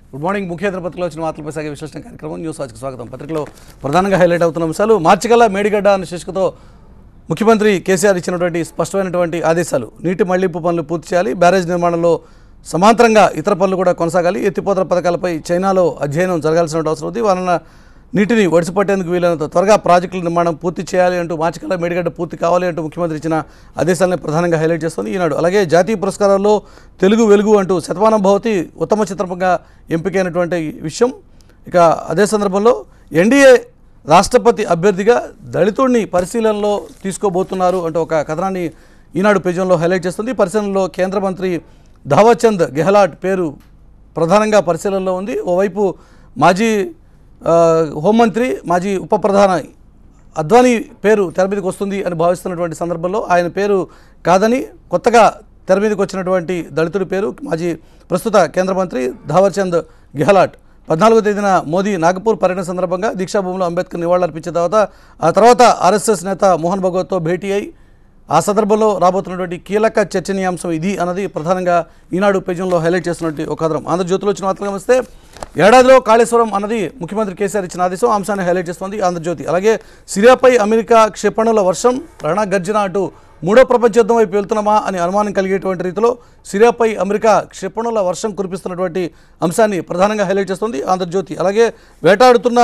Good morning ముఖ్యేతర పత్రికలో వచ్చిన వార్తలపై సాగే విశ్లేషణ కార్యక్రమం న్యూస్ వాచ్కి స్వాగతం పత్రికలో ప్రధానంగా హైలైట్ అవుతున్న అంశాలు మార్చికల్లా మేడిగడ్డ అనే శీర్షికతో ముఖ్యమంత్రి కేసీఆర్ ఇచ్చినటువంటి స్పష్టమైనటువంటి ఆదేశాలు నీటి మళ్లింపు పనులు పూర్తి చేయాలి బ్యారేజ్ నిర్మాణంలో సమాంతరంగా ఇతర పనులు కూడా కొనసాగాలి ఎత్తిపోతల పథకాలపై చైనాలో అధ్యయనం జరగాల్సిన అవసరం ఉంది వలన నీటిని ఒడిసిపట్టేందుకు వీలైనంత త్వరగా ప్రాజెక్టుల నిర్మాణం పూర్తి చేయాలి అంటూ మార్చికల్లా మేడిగడ్డ పూర్తి కావాలి అంటూ ముఖ్యమంత్రి ఇచ్చిన ఆదేశాలను ప్రధానంగా హైలైట్ చేస్తుంది ఈనాడు అలాగే జాతీయ పురస్కారాల్లో తెలుగు వెలుగు అంటూ శతమానం భవతి ఉత్తమ చిత్రంగా ఎంపికైనటువంటి విషయం ఇక అదే సందర్భంలో ఎన్డీఏ రాష్ట్రపతి అభ్యర్థిగా దళితుడిని పరిశీలనలో తీసుకోబోతున్నారు అంటూ ఒక కథనాన్ని ఈనాడు పేజీలో హైలైట్ చేస్తుంది పరిశీలనలో కేంద్ర మంత్రి ధావచంద్ గెహ్లాట్ పేరు ప్రధానంగా పరిశీలనలో ఉంది ఓవైపు మాజీ ఆ, హోంమంత్రి మాజీ ఉప ప్రధాని అద్వానీ పేరు తెర మీదకి వస్తుంది అని భావిస్తున్నటువంటి సందర్భంలో ఆయన పేరు కాదని కొత్తగా తెర మీదకి వచ్చినటువంటి దళితుడి పేరు మాజీ ప్రస్తుత కేంద్ర మంత్రి ధావర్చంద్ గెహ్లాట్ పద్నాలుగో తేదీన మోదీ నాగపూర్ పర్యటన సందర్భంగా దీక్షాభూమిలో అంబేద్కర్ నివాళులర్పించిన తర్వాత ఆ తర్వాత ఆర్ఎస్ఎస్ నేత మోహన్ భగవత్తో భేటీ అయి ఆ సందర్భంలో రాబోతున్నటువంటి కీలక చర్చనీయాంశం ఇది అన్నది ప్రధానంగా ఈనాడు పేజీలో హైలైట్ చేస్తున్నటువంటి ఒక కథనం ఆంధ్రజ్యోతిలో వచ్చిన వార్తలు గమనిస్తే ఏడాదిలో కాళేశ్వరం అన్నది ముఖ్యమంత్రి కేసీఆర్ ఇచ్చిన ఆదేశం ఆ అంశాన్ని హైలైట్ చేస్తోంది ఆంధ్రజ్యోతి అలాగే సిరియాపై అమెరికా క్షిపణుల వర్షం రణగర్జన అంటూ మూడో ప్రపంచ యుద్ధం వైపు వెళ్తున్నామా అని అనుమానం కలిగేటువంటి రీతిలో సిరియాపై అమెరికా క్షిపణుల వర్షం కురిపిస్తున్నటువంటి అంశాన్ని ప్రధానంగా హైలైట్ చేస్తోంది ఆంధ్రజ్యోతి అలాగే వేటాడుతున్న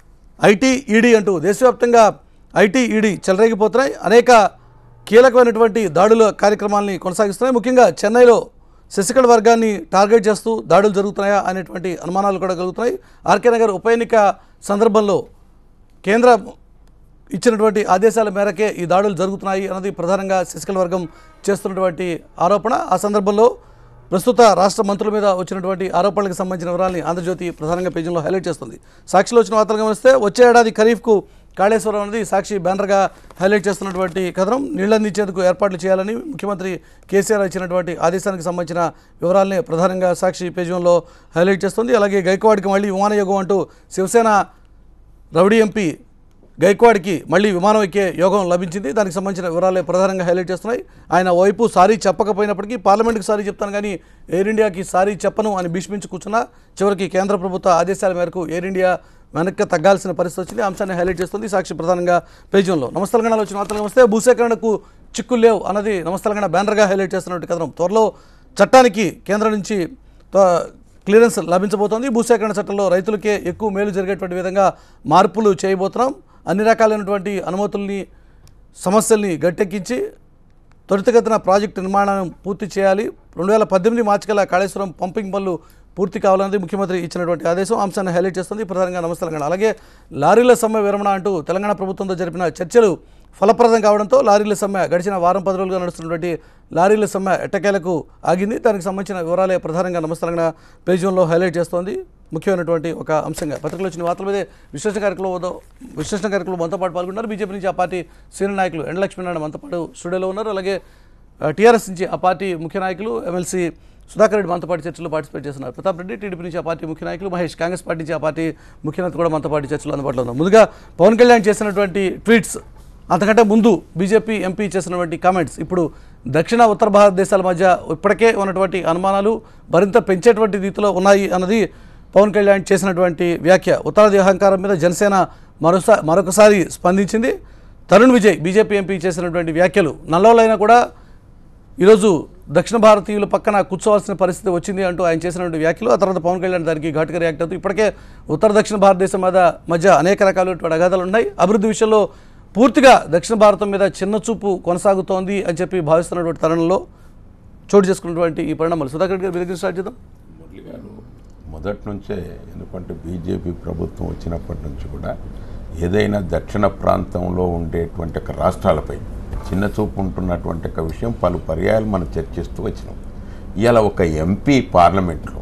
ఐటీ ఈడీ అంటూ దేశవ్యాప్తంగా ఐటీ ఈడీ చెలరేగిపోతున్నాయి అనేక కీలకమైనటువంటి దాడుల కార్యక్రమాల్ని కొనసాగిస్తున్నాయి ముఖ్యంగా చెన్నైలో శశికళ వర్గాన్ని టార్గెట్ చేస్తూ దాడులు జరుగుతున్నాయా అనేటువంటి అనుమానాలు కూడా కలుగుతున్నాయి ఆర్కే నగర్ ఉప ఎన్నిక సందర్భంలో కేంద్ర ఇచ్చినటువంటి ఆదేశాల మేరకే ఈ దాడులు జరుగుతున్నాయి అన్నది ప్రధానంగా శశికళ వర్గం చేస్తున్నటువంటి ఆరోపణ ఆ సందర్భంలో ప్రస్తుత రాష్ట్ర మంత్రుల మీద వచ్చినటువంటి ఆరోపణలకు సంబంధించిన వివరాలని ఆంధ్రజ్యోతి ప్రధానంగా పేజీలో హైలైట్ చేస్తుంది సాక్షిలో వచ్చిన వార్తలు గమనిస్తే వచ్చే ఏడాది ఖరీఫ్కు కాళేశ్వరం అనేది సాక్షి బ్యానర్గా హైలైట్ చేస్తున్నటువంటి కథనం నీళ్లందించేందుకు ఏర్పాట్లు చేయాలని ముఖ్యమంత్రి కేసీఆర్ ఇచ్చినటువంటి ఆదేశానికి సంబంధించిన వివరాలని ప్రధానంగా సాక్షి పేజీలో హైలైట్ చేస్తుంది అలాగే గైక్వాడ్కి మళ్ళీ విమానయోగం అంటూ శివసేన రౌడీ ఎంపీ గైక్వాడ్కి మళ్ళీ విమానం ఎక్కే యోగం లభించింది దానికి సంబంధించిన వివరాలే ప్రధానంగా హైలైట్ చేస్తున్నాయి ఆయన వైపు సారీ చెప్పకపోయినప్పటికీ పార్లమెంట్కి సారీ చెప్తాను కానీ ఎయిర్ ఇండియాకి సారీ చెప్పను అని భీష్మించి కూర్చున్నా చివరికి కేంద్ర ప్రభుత్వ ఆదేశాల మేరకు ఎయిర్ ఇండియా వెనక్కి తగ్గాల్సిన పరిస్థితి వచ్చింది ఆ అంశాన్ని హైలైట్ చేస్తుంది సాక్షి ప్రధానంగా పేజీలో నమస్తెలంగాణలో వచ్చిన వార్తలు వస్తే భూసేకరణకు చిక్కులు లేవు అన్నది నమస్తెలంగాణ బ్యానర్గా హైలైట్ చేస్తున్నటువంటి కథనం త్వరలో చట్టానికి కేంద్రం నుంచి త్వ- క్లియరెన్స్ లభించబోతోంది భూసేకరణ చట్టంలో రైతులకే ఎక్కువ మేలు జరిగేటువంటి విధంగా మార్పులు చేయబోతున్నాం అన్ని రకాలైనటువంటి అనుమతుల్ని సమస్యల్ని గట్టెక్కించి త్వరితగతిన ప్రాజెక్టు నిర్మాణం పూర్తి చేయాలి రెండు వేల పద్దెనిమిది మార్చి కల్లా కాళేశ్వరం పంపింగ్ పనులు పూర్తి కావాలన్నది ముఖ్యమంత్రి ఇచ్చినటువంటి ఆదేశం ఆ అంశాన్ని హైలైట్ చేస్తుంది ప్రధానంగా నమస్తే తెలంగాణ అలాగే లారీల సమ్మె విరమణ అంటూ తెలంగాణ ప్రభుత్వంతో జరిపిన చర్చలు ఫలప్రదం కావడంతో లారీల సమ్మె గడిచిన వారం పది రోజులుగా నడుస్తున్నటువంటి లారీల సమ్మె ఎట్టకేలకు ఆగింది దానికి సంబంధించిన వివరాలే ప్రధానంగా నమస్తే తెలంగాణ పేజీలో హైలైట్ చేస్తోంది ముఖ్యమైనటువంటి ఒక అంశంగా పత్రికలో వచ్చిన వార్తల మీదే విశ్లేషణ కార్యక్రమంలో విశ్లేషణ కార్యక్రమంలో మనతో పాటు పాల్గొన్నారు బీజేపీ నుంచి ఆ పార్టీ సీనియర్ నాయకులు ఎండ లక్ష్మీనారాయణ మనతో పాటు స్టూడియోలో ఉన్నారు అలాగే టీఆర్ఎస్ నుంచి ఆ పార్టీ ముఖ్య నాయకులు ఎమ్మెల్సీ సుధాకర్ రెడ్డి మనతో పాటు చర్చలో పార్టిసిపేట్ చేస్తున్నారు ప్రతాప్ రెడ్డి టీడీపీ నుంచి ఆ పార్టీ ముఖ్య నాయకులు మహేష్ కాంగ్రెస్ పార్టీ నుంచి ఆ పార్టీ ముఖ్య నేత కూడా మనతో పాటు చర్చలో అందుబాటులో ఉన్నారు ముందుగా పవన్ కళ్యాణ్ చేసినటువంటి ట్వీట్స్ అంతకంటే ముందు బీజేపీ ఎంపీ చేసినటువంటి కామెంట్స్ ఇప్పుడు దక్షిణ ఉత్తర భారతదేశాల మధ్య ఇప్పటికే ఉన్నటువంటి అనుమానాలు మరింత పెంచేటువంటి రీతిలో ఉన్నాయి అన్నది పవన్ కళ్యాణ్ చేసినటువంటి వ్యాఖ్య ఉత్తరాది అహంకారం మీద జనసేన మరోసా మరొకసారి స్పందించింది తరుణ్ విజయ్ బీజేపీ ఎంపీ చేసినటువంటి వ్యాఖ్యలు నల్లోలైనా కూడా ఈరోజు దక్షిణ భారతీయుల పక్కన కూర్చోవాల్సిన పరిస్థితి వచ్చింది అంటూ ఆయన చేసినటువంటి వ్యాఖ్యలు ఆ తర్వాత పవన్ కళ్యాణ్ దానికి ఘాటుగా రియాక్ట్ అవుతూ ఇప్పటికే ఉత్తర దక్షిణ భారతదేశం మీద మధ్య అనేక రకాలైనటువంటి అగాధాలు ఉన్నాయి అభివృద్ధి విషయంలో పూర్తిగా దక్షిణ భారతం మీద చిన్న చూపు కొనసాగుతోంది అని చెప్పి భావిస్తున్నటువంటి తరుణంలో చోటు చేసుకున్నటువంటి ఈ పరిణామాలు సుధాకర్ రెడ్డి గారు మీ దగ్గర స్టార్ట్ చేద్దాం మురళి గారు మొదటి నుంచే ఎందుకంటే బీజేపీ ప్రభుత్వం వచ్చినప్పటి నుంచి కూడా ఏదైనా దక్షిణ ప్రాంతంలో ఉండేటువంటి ఒక రాష్ట్రాలపై చిన్న చూపు ఉంటున్నటువంటి ఒక విషయం పలు పర్యాయాలు మనం చర్చిస్తూ వచ్చినాం ఇవాళ ఒక ఎంపీ పార్లమెంట్లో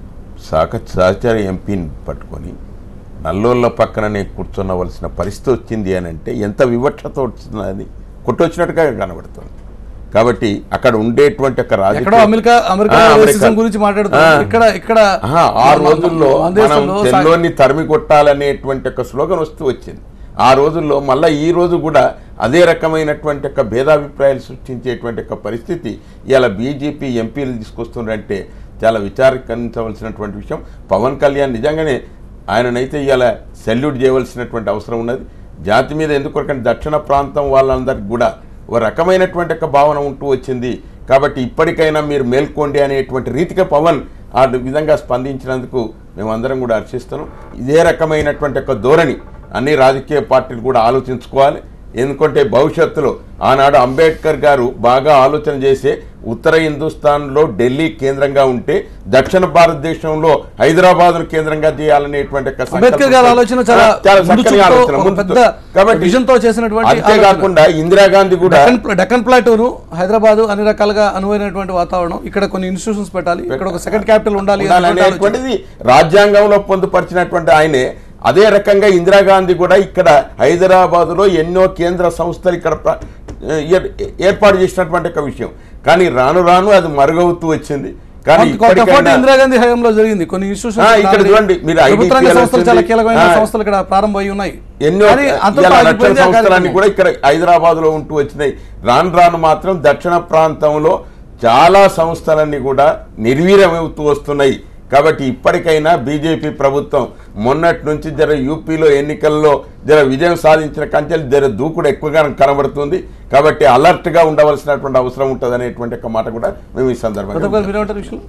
సహక సహచర ఎంపీని పట్టుకొని నల్లోళ్ళ పక్కననే కూర్చున్నవలసిన పరిస్థితి వచ్చింది అని అంటే ఎంత వివక్షత వచ్చిందని కొట్టొచ్చినట్టుగా కనబడుతుంది కాబట్టి అక్కడ ఉండేటువంటి ఒక ఎక్కడో అమెరికా అమెరికా ఆ, అమెరికా. racism గురించి మాట్లాడుతున్నారు ఆ. ఇక్కడ ఇక్కడ ఆహా, ఆ మన- రోజుల్లో మన మనం దేశంలో సా- తెల్లోని తరిమి కొట్టాలనేటువంటి ఒక స్లోగన్ వస్తూ వచ్చింది ఆ రోజుల్లో మళ్ళీ ఈ రోజు కూడా అదే రకమైనటువంటి ఒక భేదాభిప్రాయాలు సృష్టించేటువంటి ఒక పరిస్థితి ఇలా బీజేపీ ఎంపీలు తీసుకొస్తున్నారంటే చాలా విచారించవలసినటువంటి విషయం పవన్ కళ్యాణ్ నిజంగానే ఆయననైతే ఇవాళ సెల్యూట్ చేయవలసినటువంటి అవసరం ఉన్నది జాతి మీద ఎందుకొరకంటే దక్షిణ ప్రాంతం వాళ్ళందరికీ కూడా ఒక రకమైనటువంటి ఒక భావన ఉంటూ వచ్చింది కాబట్టి ఇప్పటికైనా మీరు మేల్కోండి అనేటువంటి రీతిగా పవన్ ఆ విధంగా స్పందించినందుకు మేమందరం కూడా హర్షిస్తున్నాం ఇదే రకమైనటువంటి ఒక ధోరణి అన్ని రాజకీయ పార్టీలు కూడా ఆలోచించుకోవాలి ఎందుకంటే భవిష్యత్తులో ఆనాడు అంబేద్కర్ గారు బాగా ఆలోచన చేసే ఉత్తర హిందుస్థాన్లో ఢిల్లీ కేంద్రంగా ఉంటే దక్షిణ భారతదేశంలో హైదరాబాద్ కేంద్రంగా చేయాలనేటువంటి ఒక సంకల్పం- అంబేద్కర్ గారి ఆలోచన చాలా చాలా ముందు చక్కని చూపుతో, ఆలోచన, ఒక ముందు పెద్ద కాబట్టి విజన్తో చేసినటువంటి అంతేకాకుండా ఇందిరాగాంధీ కూడా డెక్కన్ ప్ల- డెక్కన్ ప్లాటూను హైదరాబాద్ అన్ని రకాలుగా అనువైనటువంటి వాతావరణం ఇక్కడ కొన్ని ఇన్స్టిట్యూషన్స్ పెట్టాలి ఇక్కడ ఒక సెకండ్ క్యాపిటల్ ఉండాలి అనేటువంటి ఆలోచన. ఉండాలనేటువంటిది రాజ్యాంగంలో పొందుపరిచినటువంటి ఆయనే అదే రకంగా ఇందిరాగాంధీ కూడా ఇక్కడ హైదరాబాద్ లో ఎన్నో కేంద్ర సంస్థలు ఇక్కడ ప్ర- ఏర్- ఏర్పాటు చేసినటువంటి ఒక విషయం కానీ రాను రాను అది మరుగవుతూ వచ్చింది కానీ కొంత- కొంత పాటు ఇప్పటికైనా ఇందిరాగాంధీ హయాంలో జరిగింది కొన్ని ఇన్స్టిట్యూషన్స్ ఆ, ఇక్కడ చూడండి, మీరు ప్రభుత్వ రంగ IDPL సంస్థలు చాలా వచ్చింది. కీలకమైన ఆ. సంస్థలు ఇక్కడ ప్రారంభమై ఉన్నాయి ఎన్నో కానీ అంతలో ఇలా రక్షణ ఆగిపోయింది ఆ సంస్థలన్నీ కార్యక్రమం. కూడా ఇక్కడ హైదరాబాద్ లో ఉంటూ వచ్చినాయి రాను రాను మాత్రం దక్షిణ ప్రాంతంలో చాలా సంస్థలన్నీ కూడా నిర్వీర్యమవుతూ వస్తున్నాయి కాబట్టి ఇప్పటికైనా బీజేపీ ప్రభుత్వం మొన్నటి నుంచి జర యూపీలో ఎన్నికల్లో జర విజయం సాధించిన కంచెలు జర దూకుడు ఎక్కువగా కనబడుతుంది కాబట్టి అలర్ట్ గా ఉండవలసినటువంటి అవసరం ఉంటుంది అనేటువంటి ఒక మాట కూడా మేము ఈ సందర్భంగా ప్రతాప్ గారు మీరేమంటారు ఈ విషయంలో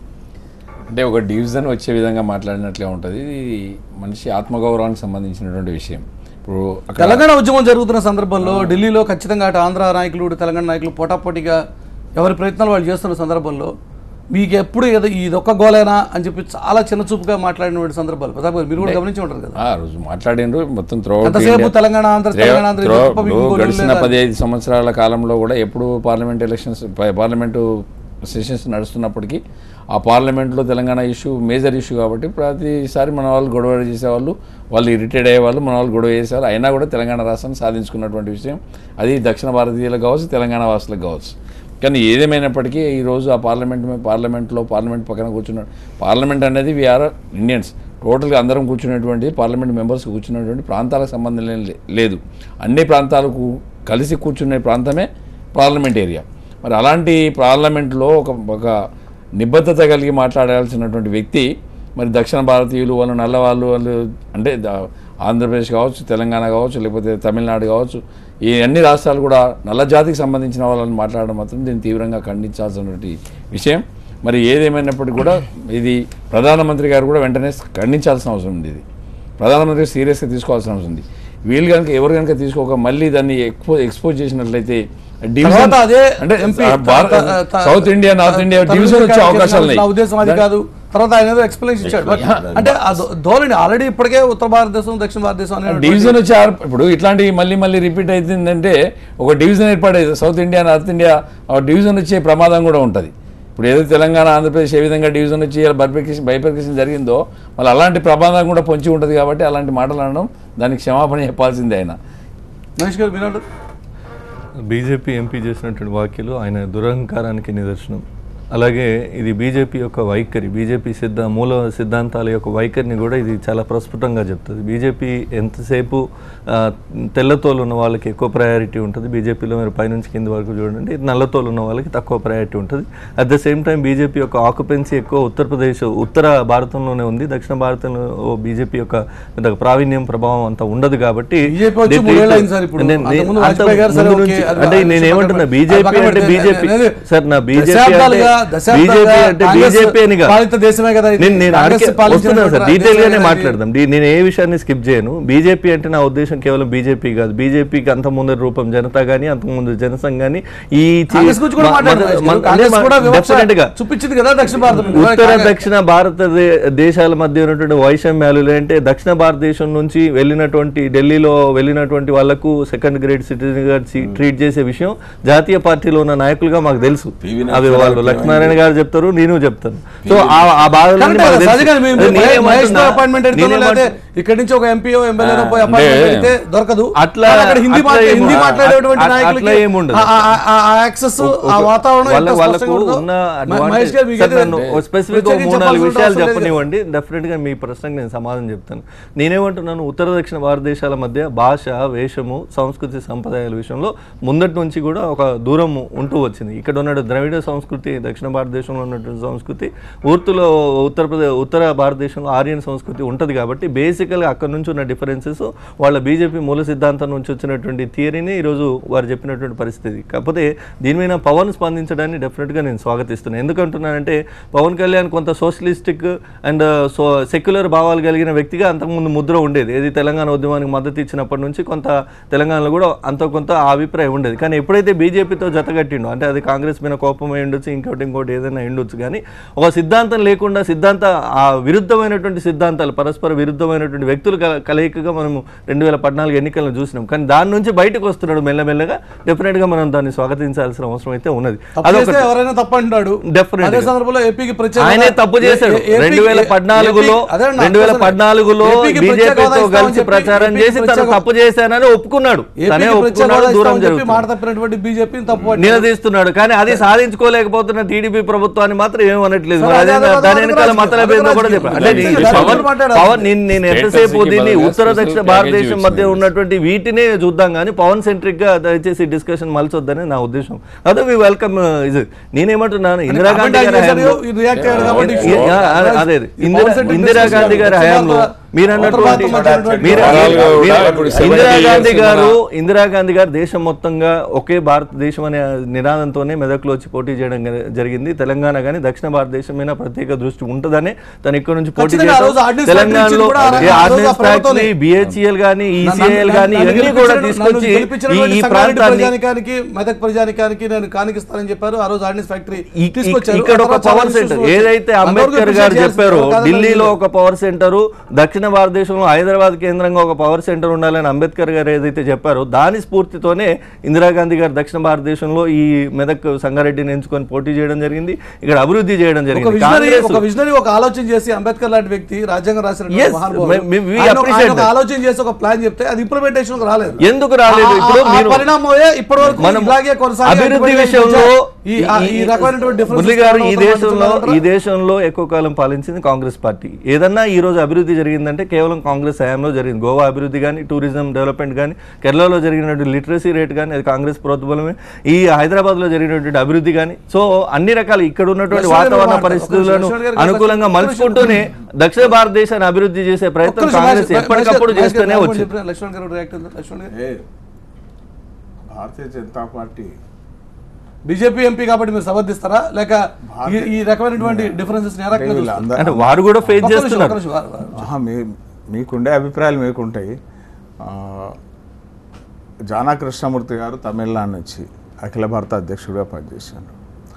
అంటే ఒక డివిజన్ వచ్చే విధంగా మాట్లాడినట్లే ఉంటుంది ఇది మనిషి ఆత్మగౌరవానికి సంబంధించినటువంటి విషయం ఇప్పుడు అక్కడ తెలంగాణ ఉద్యమం జరుగుతున్న సందర్భంలో ఢిల్లీలో ఖచ్చితంగా అటు ఆంధ్ర నాయకులు ఇటు తెలంగాణ నాయకులు పోటాపోటీగా ఎవరి ప్రయత్నాలు వాళ్ళు చేస్తున్న సందర్భంలో మీకు ఎప్పుడు ఏదో ఇదొక్క గోలేనా అని చెప్పి చాలా చిన్న చూపుగా మాట్లాడినటువంటి సందర్భాలు ప్రతాప్ గారు మీరు కూడా గమనించి ఉంటారు కదా ఆ రోజు మాట్లాడిండ్రు మొత్తం త్రో ఎంతసేపు తెలంగాణ ఆంధ్ర తెలంగాణ ఆంధ్ర ఇది తప్ప మీకు ఇంకో గడిచిన లేదా? పదిహేను సంవత్సరాల కాలంలో కూడా ఎప్పుడు పార్లమెంట్ ఎలక్షన్స్ ప- పార్లమెంటు సెషన్స్ నడుస్తున్నప్పటికీ ఆ పార్లమెంట్లో తెలంగాణ ఇష్యూ మేజర్ ఇష్యూ కాబట్టి ప్రతిసారి మన వాళ్ళు గొడవ చేసేవాళ్ళు వాళ్ళు ఇరిటేట్ అయ్యేవాళ్ళు మన వాళ్ళు గొడవ చేసేవాళ్ళు అయినా కూడా తెలంగాణ రాష్ట్రాన్ని సాధించుకున్నటువంటి విషయం అది దక్షిణ భారతీయులకు కావచ్చు తెలంగాణ వాసులకు కావచ్చు కానీ ఏదేమైనప్పటికీ ఈరోజు ఆ పార్లమెంట్ మీద- పార్లమెంట్లో పార్లమెంట్ పక్కన కూర్చున్నాడు పార్లమెంట్ అనేది వీఆర్ ఇండియన్స్ టోటల్గా అందరం కూర్చున్నటువంటి పార్లమెంట్ మెంబర్స్ కూర్చున్నటువంటి ప్రాంతాలకు సంబంధం లే- లేదు అన్ని ప్రాంతాలకు కలిసి కూర్చునే ప్రాంతమే పార్లమెంట్ ఏరియా మరి అలాంటి పార్లమెంట్లో ఒక ఒక నిబద్ధత కలిగి మాట్లాడాల్సినటువంటి వ్యక్తి మరి దక్షిణ భారతీయులు వాళ్ళు నల్లవాళ్ళు వాళ్ళు అంటే ద- ఆంధ్రప్రదేశ్ కావచ్చు తెలంగాణ కావచ్చు లేకపోతే తమిళనాడు కావచ్చు ఈ అన్ని రాష్ట్రాలు కూడా నల్ల జాతికి సంబంధించిన వాళ్ళని మాట్లాడడం మాత్రం దీన్ని తీవ్రంగా ఖండించాల్సినటువంటి విషయం మరి ఏదేమైనప్పటికీ కూడా ఇది ప్రధానమంత్రి గారు కూడా వెంటనే ఖండించాల్సిన అవసరం ఉంది ఇది ప్రధానమంత్రి సీరియస్గా తీసుకోవాల్సిన అవసరం ఉంది వీళ్ళు కనుక ఎవరు కనుక తీసుకోక మళ్ళీ దాన్ని ఎక్స్పో ఎక్స్పోజ్ చేసినట్లయితే డివిజన్ తర్వాత అదే అంటే ఎంపీ భారత- త- త- south India north India Tamil division వచ్చే గారు అవకాశాలు నా ఉన్నాయి ఉద్దేశం అది కాదు తర్వాత ఆయన ఏదో ఎక్స్ప్లెనేషన్ ఇచ్చాడు బట్ అంటే ఆ ధో- ధోరణి ఆల్రెడీ ఇప్పటికే ఉత్తర భారతదేశం దక్షిణ భారతదేశం అనే డివిజన్ వచ్చి ఆర్- ఇప్పుడు ఇట్లాంటి మళ్ళీ మళ్ళీ రిపీట్ అవుతుందంటే ఒక డివిజన్ ఏర్పడేది సౌత్ ఇండియా నార్త్ ఇండియా ఆ డివిజన్ వచ్చే ప్రమాదం కూడా ఉంటుంది ఇప్పుడు ఏదో తెలంగాణ ఆంధ్రప్రదేశ్ ఏ విధంగా డివిజన్ వచ్చి బైపర్కేషన్ బైపర్కేషన్ జరిగిందో మళ్ళీ అలాంటి ప్రమాదం కూడా పొంచి ఉంటుంది కాబట్టి అలాంటి మాటలు అనడం దానికి క్షమాపణ చెప్పాల్సిందే ఆయన మహేష్ గారు మీరంటారు బీజేపీ ఎంపీ చేసినటువంటి వ్యాఖ్యలు ఆయన దురహంకారానికి నిదర్శనం అలాగే ఇది బీజేపీ యొక్క వైఖరి బీజేపీ సిద్ధ మూల సిద్ధాంతాల యొక్క వైఖరిని కూడా ఇది చాలా ప్రస్ఫుటంగా చెప్తుంది బీజేపీ ఎంతసేపు ఆ, తెల్లతోలు ఉన్న వాళ్ళకి ఎక్కువ ప్రయారిటీ ఉంటుంది బీజేపీలో మీరు పైనుంచి కింద వరకు చూడండి నల్లతోలు ఉన్న వాళ్ళకి తక్కువ ప్రయారిటీ ఉంటుంది at the same time BJP యొక్క ఆక్యుపెన్సీ ఎక్కువ ఉత్తరప్రదేశ్ ఉత్తర భారతంలోనే ఉంది దక్షిణ భారతంలో బీజేపీ యొక్క పెద్ద ప్రావీణ్యం ప్రభావం అంత ఉండదు కాబట్టి బీజేపీ వచ్చి they మూడేళ్ళు treat- అయింది సార్ ఇప్పుడు. నేను- నేను- అంతకుముందు అంత వాజ్పేయి గారు సరే ముందు ఓకే, నుంచి- అది అంటే అది నేను పక్కన ఏమంటున్నా పెట్టి- బీజేపీ అది పక్కన అంటే పెట్టి- బీజేపీ నేను- సార్ నా బీజేపీ దశాబ్దాలుగా- అంటే దశాబ్దాలుగా బీజేపీ అంటే కాంగ్రెస్ బీజేపీ అని కాదు. పాలిత దేశమే కదా ఇది. నేను నేను కాంగ్రెస్ అడిగే- పాలించిన వస్తున్నాను సార్ దేశమే డీటెయిల్ గానే కదా ఇది. మాట్లాడదాం డీ- నేను ఏ విషయాన్ని స్కిప్ చేయను బీజేపీ అంటే నా ఉద్దేశం కేవలం బీజేపీ కాదు బీజేపీకి అంత ముందర రూపం జనతా గానీ అంత ముందు జనసంఘ్ గానీ ఈ చి- కాంగ్రెస్ గురించి కూడా మ- మాట్లాడారు మన- మహేష్ మన- గారు. కాంగ్రెస్ అదే కూడా మా- వివక్ష definite గా. చూపించింది కదా దక్షిణ భారతం ఉత్తర దక్షిణ భారత దేశాల మధ్య ఉన్నటువంటి వైషమ్యాలు అంటే దక్షిణ భారతదేశం నుంచి వెళ్ళినటువంటి ఢిల్లీలో వెళ్ళినటువంటి వాళ్లకు సెకండ్ గ్రేడ్ సిటిజన్ గా ట్రీట్ చేసే విషయం జాతీయ పార్టీలో ఉన్న నాయకులుగా మాకు తెలుసు పివి అవి వాళ్ళు నరసింహారావు లక్ష్మీనారాయణ గారు చెప్తారు నేను చెప్తాను సో ఆ ఆ బాధలన్నీ కరెక్టే మాకు కదా, తెలుసు. సహజంగానే మేము- అదే మహేష్ నేనేమంటున్నా- బాబు appointment ఎడుతున్నా నేనేమంటున్నా- లేకపోతే ఇక్కడ నుంచి ఒక ఎంపీఓ ఎమ్మెల్యేనో పోయి అంటే అపాయింట్మెంట్ అడిగితే దొరకదు అట్లా- కానీ అక్కడ హిందీ అట్లా మాట్లా- ఏముండదు. హిందీ మాట్లాడేటువంటి అట్లా- నాయకులకి అట్లా ఏముండదు. ఆ- ఆ- ఆ- ఆ యాక్సెస్ ఆ వాతావరణం వాళ్ళ- ఎంత వాళ్ళకు స్పష్టంగా ఉంటుందో ఉన్న మ- మహేష్ గారు మీకు సార్ ఏదైనా నన్ను ఓ స్పెసిఫిక్ ప్రత్యేకించి మూడు నాలుగు చెప్పాల్సిన విషయాలు అవసరం లేదు కదా. చెప్పనివ్వండి డెఫినెట్ గా మీ ప్రశ్నకు నేను సమాధానం చెప్తాను నేనేమంటున్నాను ఉత్తర దక్షిణ భారతదేశాల మధ్య భాష వేషము సంస్కృతి సంప్రదాయాల విషయంలో ముందటి నుంచి కూడా ఒక దూరం ఉంటూ వచ్చింది ఇక్కడ ఉన్న ద్రవిడ సంస్కృతి దక్షిణ భారతదేశంలో ఉన్నటువంటి సంస్కృతి ఊర్తులో ఉత్తరప్రదేశ్ ఉత్తర భారతదేశంలో ఆర్యన్ సంస్కృతి ఉంటుంది కాబట్టి బేసికల్గా అక్కడ నుంచి ఉన్న డిఫరెన్సెస్ వాళ్ళ బీజేపీ మూల సిద్ధాంతం నుంచి వచ్చినటువంటి థియరీని ఈరోజు వారు చెప్పినటువంటి పరిస్థితి కాకపోతే దీని మీద పవన్ స్పందించడాన్ని డెఫినెట్గా నేను స్వాగతిస్తున్నాను ఎందుకంటున్నానంటే పవన్ కళ్యాణ్ కొంత సోషలిస్టిక్ అండ్ సో సెక్యులర్ భావాలు కలిగిన వ్యక్తిగా అంతకుముందు ముద్ర ఉండేది ఏది తెలంగాణ ఉద్యమానికి మద్దతు ఇచ్చినప్పటి నుంచి కొంత తెలంగాణలో కూడా అంత కొంత ఆ అభిప్రాయం ఉండేది కానీ ఎప్పుడైతే బీజేపీతో జతగట్టిండో అంటే అది కాంగ్రెస్ మీద కోపం అయి ఉండొచ్చు ఇంకోటి ఇంకోటి ఏదైనా అయి ఉండొచ్చు కానీ ఒక సిద్ధాంతం లేకుండా సిద్ధాంత ఆ విరుద్ధమైనటువంటి సిద్ధాంతాలు పరస్పర విరుద్ధమైనటువంటి వ్యక్తుల కల- కలయికగా మనము రెండు వేల పద్నాలుగు ఎన్నికలను చూసినాం కానీ దాని నుంచి బయటకు వస్తున్నాడు మెల్లమెల్లగా డెఫినెట్గా మనం దాన్ని స్వాగతించాల్సిన అవసరం అయితే ఉన్నది తప్పు అదొకటి చేస్తే ఎవరైనా తప్పు అంటాడు Definitely అదే గా. సందర్భంలో ఏపీకి ప్రత్యేక ఆయనే హోదా- తప్పు చేశాడు ఏ- ఏపీకి- రెండు వేల పద్నాలుగులో ఏపీ- అదే అన్న, రెండు వేల అసలు పద్నాలుగులో ఏపీకి ప్రత్యేక హోదా బీజేపీతో ఇస్తామని కలిసి చెప్పి- ప్రచారం ఏపీకి చేసి తను ప్రత్యేక- తప్పు చేశానని ఒప్పుకున్నాడు తనే ఏపీకి ప్రత్యేక ఒప్పుకున్నాడు హోదా దూరం ఇస్తామని చెప్పి మాట జరుగుతుంది తప్పినటువంటి బీజేపీని తప్పు పట్టారు. నిలదీస్తున్నాడు కానీ అది సాధించుకోలేకపోతున్న టీడీపీ ప్రభుత్వాన్ని మాత్రం ఏమనట్లేదు సరే, మరి అదే, అదే అదే, దాని అదే వెనకాల రాజకీయం, మతలబ్ అదే ఏందో కూడా రాజకీయం. చెప్పాను అంటే అదే ఈ రాజకీయం పవన్ మాట్లాడాలి. పవన్ నేను నేను ఎంతసేపు స్టేటస్కి దీన్ని బదులుగా ఉత్తర దక్షిణ స్పెషల్ భారతదేశం ప్యాకేజీ మధ్య వచ్చింది. ఉన్నటువంటి వీటినే చూద్దాం కానీ పవన్ సెంట్రిక్ గా దయచేసి డిస్కషన్ మలచొద్దని నా ఉద్దేశం అదే వి వెల్కమ్ ఇది నేనేమంటున్నాను ఇందిరాగాంధీ comment గారి చేశారు, హయాంలో- ఈ react అయ్యాడు కాబట్టి ఈ- ఈ- ఆ, అదే, అదే ఈ ఇందిరా పవన్ సెంట్రిక్ ఇందిరాగాంధీ గారి discussion హయాంలో ఉత్తర మీరు అన్నటువంటి భారతం మీరు- వారాలుగా మీరు- కూడా ఇప్పుడు 70 ఇందిరాగాంధీ years గారు మన- ఇందిరాగాంధీ గారు దేశం మొత్తంగా ఒకే భారతదేశం అనే నినాదంతోనే మెదక్లో వచ్చి పోటీ చేయడం గ- జరిగింది తెలంగాణ కానీ దక్షిణ భారతదేశం మీద ప్రత్యేక దృష్టి ఉంటుందని తను ఇక్కడ నుంచి పోటీ ఖచ్చితంగా ఆ రోజు చేయడం ఆర్డినెన్స్ తెలంగాణలో ఫ్యాక్టరీ కూడా ఆ రోజు ఏ ఆ ఆర్డినెన్స్ ప్రభుత్వమే. ఫ్యాక్టరీ బిహెచ్ఎల్ కానీ నన్ను- ఈసీఐఎల్ కానీ నన్ను ఇవన్నీ కూడా గెలిపించిన- తీసుకొచ్చి నన్ను ఈ గెలిపించినటువంటి ఈ సంగారెడ్డి ప్రాంతాన్ని ప్రజానికానికి మెదక్ ప్రజానికానికి నేను కానికిస్తానని చెప్పారు ఆ రోజు ఆర్డినెన్స్ ఫ్యాక్టరీ ఈ- తీసుకొచ్చారు ఇక్కడ ఆ ఒక తర్వాత చాలా పవర్ issues సెంటర్ వచ్చాయి. ఏదైతే అంతవరకు అంబేద్కర్ appreciate గారు చేయాల్సింది చెప్పారో కాదని ఢిల్లీలో లేదు. ఒక పవర్ సెంటర్ దక్షిణ భారతదేశంలో హైదరాబాద్ కేంద్రంగా ఒక పవర్ సెంటర్ ఉండాలని అంబేద్కర్ గారు ఏదైతే చెప్పారో దాని స్ఫూర్తితోనే ఇందిరాగాంధీ గారు దక్షిణ భారతదేశంలో ఈ మెదక్ సంగారెడ్డిని ఎంచుకొని పోటీ చేయడం జరిగింది ఇక్కడ అభివృద్ధి చేయడం ఒక జరిగింది విజనరీ కాంగ్రెస్ ఒక విజనరీ ఒక ఆలోచన చేసి అంబేద్కర్ లాంటి వ్యక్తి రాజ్యాంగం రాసిన Yes, we- we- we appreciate that. ఆలోచన చేసి ఒక ప్లాన్ చెప్తే అది ఇంప్లిమెంటేషన్ రాలేదు ఎందుకు రాలేదు ఆ- ఇప్పుడు ఆ- ఆ మీరు పరిణామమే ఇప్పటి వరకు మనం ఇలాగే కొనసాగే అభివృద్ధి అటువంటి విషయంలో ఈ ఆ- ఈ రకమైనటువంటి differences మురళి గారు ఈ కారణం దేశంలో అవుతుందంటారా? ఈ దేశంలో ఎక్కువ కాలం పాలించింది కాంగ్రెస్ పార్టీ ఏదన్నా ఈ రోజు అభివృద్ధి జరిగిందంటే కేవలం కాంగ్రెస్ హయాంలో జరిగింది గోవా అభివృద్ధి కానీ టూరిజం డెవలప్మెంట్ కానీ కేరళలో జరిగినటువంటి లిటరసీ రేట్ కానీ అది కాంగ్రెస్ ప్రోద్బలమే ఈ హైదరాబాద్ లో జరిగినటువంటి అభివృద్ధి కానీ సో అన్ని రకాల ఇక్కడ ఉన్నటువంటి లక్ష్మణ్ గారు వాతావరణ మాట్లాడు. పరిస్థితులను లక్ష్మణ్ గారు అనుకూలంగా ఒక్క నిమిషం. మలుచుకుంటూనే దక్షిణ భారతదేశాన్ని అభివృద్ధి చేసే ఒక్క ప్రయత్నం నిమిషం, కాంగ్రెస్ మహేష్ గారు, ఎప్పటికప్పుడు మహేష్ గారు, చేస్తూనే మహేష్ గారు వచ్చింది చెప్పిన లక్ష్మణ్ గారు రియాక్ట్ అవుతారు లక్ష్మణ్ గారు ఏ Bharatiya Janata party BJP MP కాబట్టి మీరు సమర్థిస్తారా లేక ఈ- ఈ రకమైనటువంటి డిఫరెన్సెస్ ఏ రకంగా వీళ్ళ చూస్తారు? అందరూ- అంటే వారు కూడా ఫేస్ ఒక్క నిమిషం, చేస్తున్నారు ఒక్క నిమిషం, వారు- వారు. ఆహా, మీ మీకుండే అభిప్రాయాలు మీకుంటాయి ఆ, జానా కృష్ణమూర్తి గారు తమిళనాడు నుంచి అఖిల భారత అధ్యక్షుడిగా పనిచేశారు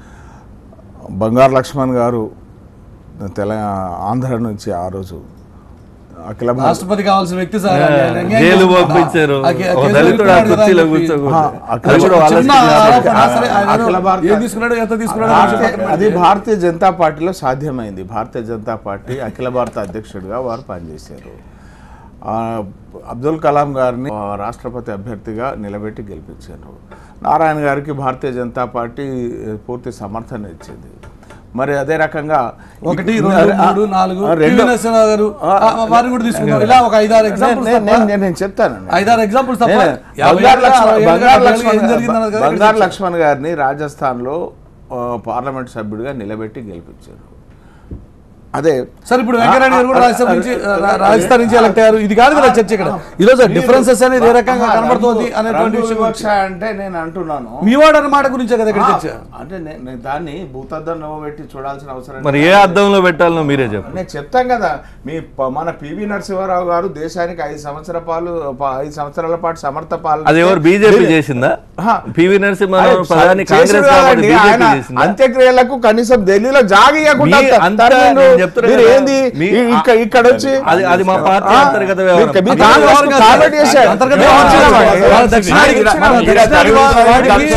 బంగారు లక్ష్మణ్ గారు తెలంగాణ ఆంధ్ర నుంచి ఆ రోజు అఖిల భారత రాష్ట్రపతి కావాల్సిన వ్యక్తి సార్ ఆయన అన్యాయం జైలు చేస్తున్నాడు. పంపించారు ఆ కే- ఒక కేసులో దళితుడు ఆ ఇరుక్కున్నాడు కదా కుర్చీలో అని చెప్పి. కూర్చోకూడదు ఆ, అది కూడా వాళ్ళ చిన్న స్థితి. ఆరోపణ సరే, ఆయన అఖిల భారత- ఏం తీసుకున్నాడు ఎంత తీసుకున్నాడు భారతీయ- అని చెప్పి అది భారతీయ జనతా పార్టీలో సాధ్యమైంది భారతీయ జనతా పార్టీ అఖిల భారత అధ్యక్షుడిగా వారు పనిచేశారు ఆ, అబ్దుల్ కలాం గారిని ఆ, రాష్ట్రపతి అభ్యర్థిగా నిలబెట్టి గెలిపించారు నారాయణ గారికి భారతీయ జనతా పార్టీ పూర్తి సమర్థన ఇచ్చింది మరి అదే రకంగా ఒకటి ఇక- రెండు ఆ, మూడు నాలుగు ఆ, పివి రెండు నరసింహరావు గారు ఆ, వారిని కూడా తీసుకున్నాం ఇలా ఒక ఐదారు నేను- ఎగ్జాంపుల్స్ నేను- నేను- నేను చెప్తానండి ఐదారు ఎగ్జాంపుల్స్ తప్ప నేనే. యాభై బంగారు ఏళ్ళ, లక్ష్మణ్ అరవై ఏళ్ళ, బంగారు డెబ్బై ఏళ్ళ లక్ష్మణ్ ఏం జరిగిందన్నది కదా బంగారు ఇక్కడ లక్ష్మణ్ గారిని రాజస్థాన్లో ఆ, పార్లమెంట్ సభ్యుడిగా నిలబెట్టి గెలిపించారు అదే సార్ ఇప్పుడు వెంకయ్యనాయుడు గారు కూడా రాజస్థాన్ నుంచి రా- రాజస్థాన్ నుంచి ఎలక్ట్ అయ్యారు ఇది కాదు కదా చర్చ ఇక్కడ ఈ రోజు డిఫరెన్సెస్ అనేది ఏ రకంగా ఆహా, కనబడుతోంది రంగు- అనేటువంటి రంగు విషయం వివక్ష అంటే నేను అంటున్నాను మీ వాడు అన్న మాట గురించే కదా ఇక్కడ చర్చ ఆ, అంటే నే- నేను దాన్ని భూతద్దం పెట్టి చూడాల్సిన అవసరం మరి ఏ అర్థంలో పెట్టాలనో మీరే చెప్పండి నేను చెప్తాం కదా మీ ప- మన పివి నరసింహారావు గారు దేశానికి ఐదు సంవత్సరాల పాలు ప- ఐదు సంవత్సరాల పాటు సమర్థ పాలన అది ఎవరు బీజేపీ చేసిందా ఆహా. పివి నరసింహారావు ఆయన ప్రధాని చేసిన కాంగ్రెస్ కాబట్టి కాదండి, బీజేపీ ఆయన చేసిందా అంత్యక్రియలకు కనీసం ఢిల్లీలో జాగియకుండా మీ అంతా తరిమిండ్రు. నేను చెప్తున్నా మీరు కదా. ఏంది మీ- ఈ- ఇక్కడ ఇక్కడ వచ్చి అది అది మా పార్టీ ఆ, అంతర్గత మీరు- వ్యవహారం. మీరు అది కాంగ్రెస్ వ్యవహారం కాదు. కామెంట్ చేశారు. అంతర్గత మేము వ్యవహారం వచ్చినామండి. కాదు. వాళ్ళ దక్షిణాది మీరు మన వచ్చినారు. దక్షిణాది వాడికి- దక్షిణాది వాడికి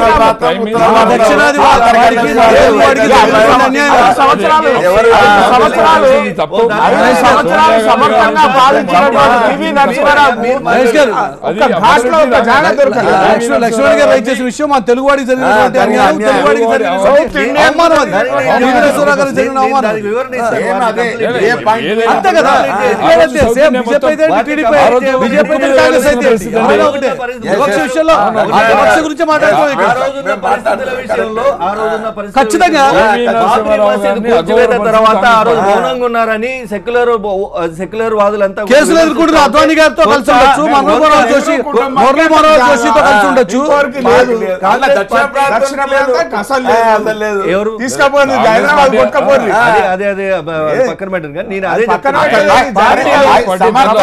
దక్షిణాది వాడికి తెలుగు వాడికి తెలియకుండా అన్యాయం. ఐదు సంవత్సరాలు ఎవరు- ఐదు సంవత్సరాలు ఇది తప్పు. ఐదు సంవత్సరాలు సమర్థంగా పాలించినటువంటి పివి నరసింహారావు మహేష్ గారు అది ఒక్క ఘాట్లో ఒక్క జాగా దొరకలేదు లక్ష్మణ్ లక్ష్మణ్ గారు రైట్ చేసిన విషయం మన తెలుగువాడికి జరిగినటువంటి జరిగిన అన్యాయం అన్యాయం. తెలుగువాడికి జరిగిన సౌత్ ఇండియన్ అవమానం అది నేను- వెంకటేశ్వరరావు గారికి జరిగిన నేను అవమానం దానికి వివరణ ఇస్తాను. ఏం అదే? వాటిని ఏ పాయింట్ ఏదైనా అంతే కదా ఆ ఏదైతే సేమ్ బీజేపీ అయితే ఏంటి, టీడీపీ ఆ రోజు బీజేపీ అయితే కాంగ్రెస్ అయితే ఏంటి? ఏమైనా ఒకటే. వివక్ష విషయంలో ఆ వివక్ష గురించి మాట్లాడుతాం ఆ ఇక్కడ రోజున్న పరిస్థితుల విషయంలో ఆ రోజున్న పరిస్థితులు- ఖచ్చితంగా. బాబ్రీ మసీదు కూల్చివేత తర్వాత ఆ రోజు మౌనంగా ఉన్నారని సెక్యులర్ సెక్యులర్ వాదులంతా కూడా కేసులు ఎదుర్కొంటున్న అద్వానీ గారితో కలిసి ఉండొచ్చు మనోహర్ జోషి మురళీ మనోహర్ జోషితో కలిసి ఉండొచ్చు ఇంతవరకు లేదు అలా దక్షిణ ప్రాంతం దక్షిణ లేదు. ప్రాంతం అసలు లేదు. అసలు లేదు. ఎవరు తీసుకపోయింది హైదరాబాద్ కొట్టుకపోయింది అదే అదే అదే అబ్బ, పక్కన పెట్టండి కానీ నేను అదే పక్కన చెప్తున్నా. పెట్టండి. దాన్ని